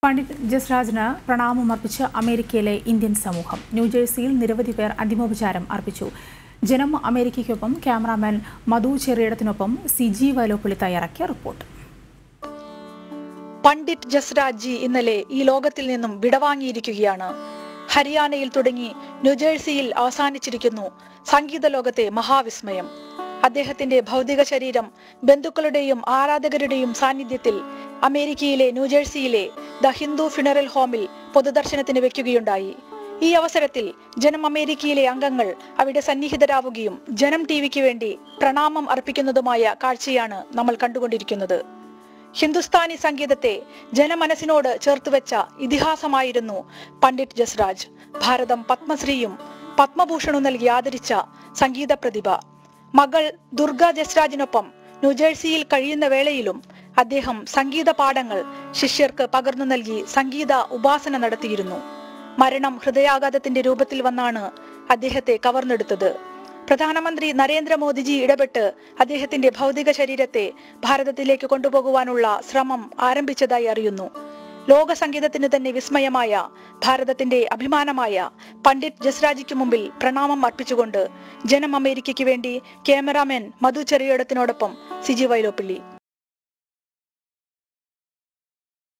പണ്ഡിറ്റ് ജസ്രാജിന് പ്രണാമമർപ്പിച്ച് അമേരിക്കയിലെ ഇന്ത്യൻ സമൂഹം ന്യൂജേഴ്സിയിൽ നിരവധി പേർ അന്തിമോപചാരം അർപ്പിച്ചു ജനം അമേരിക്കയ്ക്കൊപ്പം ക്യാമറാമാൻ മധു ചെറിയിടത്തിനൊപ്പം സിജി വലോപ്പള്ളി തയ്യാറാക്കിയ റിപ്പോർട്ട് പണ്ഡിറ്റ് ജസ്രാജ് ജി ഇന്നലെ ഈ ലോകത്തിൽ നിന്നും വിടവാങ്ങിയിരിക്കുകയാണ് ഹരിയാനയിൽ തുടങ്ങി ന്യൂജേഴ്സിയിൽ അവസാനിച്ചിരിക്കുന്നു സംഗീത ലോകത്തെ മഹാവിസ്മയം അദ്ദേഹത്തിന്റെ ഭൗതിക ശരീരം ബന്ധുക്കളുടെയും ആരാധകരുടെയും സാന്നിധ്യത്തിൽ അമേരിക്കയിലെ ന്യൂജേഴ്സിയിലെ ദ ഹിന്ദു ഫിനറൽ ഹോമിൽ പൊതുദർശനത്തിന് വെക്കുകയുണ്ടായി ഈ അവസരത്തിൽ ജനം അമേരിക്കയിലെ അംഗങ്ങൾ അവിടെ സന്നിഹിതരാവുകയും ജനം ടി വിക്ക് വേണ്ടി പ്രണാമം അർപ്പിക്കുന്നതുമായ കാഴ്ചയാണ് നമ്മൾ കണ്ടുകൊണ്ടിരിക്കുന്നത് ഹിന്ദുസ്ഥാനി സംഗീതത്തെ ജനമനസ്സിനോട് ചേർത്തുവെച്ച ഇതിഹാസമായിരുന്നു പണ്ഡിറ്റ് ജസ്രാജ് ഭാരതം പത്മശ്രീയും പത്മഭൂഷണും നൽകി ആദരിച്ച സംഗീത പ്രതിഭ മകൾ ദുർഗ ജസ്രാജിനൊപ്പം ന്യൂജേഴ്സിയിൽ കഴിയുന്ന വേളയിലും അദ്ദേഹം സംഗീത പാഠങ്ങൾ ശിഷ്യർക്ക് പകർന്നു നൽകി സംഗീത ഉപാസന നടത്തിയിരുന്നു മരണം ഹൃദയാഘാതത്തിന്റെ രൂപത്തിൽ വന്നാണ് അദ്ദേഹത്തെ കവർന്നെടുത്തത് പ്രധാനമന്ത്രി നരേന്ദ്രമോദിജി ഇടപെട്ട് അദ്ദേഹത്തിന്റെ ഭൗതിക ശരീരത്തെ ഭാരതത്തിലേക്ക് കൊണ്ടുപോകുവാനുള്ള ശ്രമം ആരംഭിച്ചതായി അറിയുന്നു ലോക സംഗീതത്തിന് തന്നെ വിസ്മയമായ ഭാരതത്തിന്റെ അഭിമാനമായ പണ്ഡിറ്റ് ജസ്രാജിക്ക് മുമ്പിൽ പ്രണാമം അർപ്പിച്ചുകൊണ്ട് ജനം അമേരിക്കയ്ക്ക് വേണ്ടി ക്യാമറാമാൻ മധു ചെറിയടത്തിനോടൊപ്പം സിജി വൈലോപ്പിള്ളി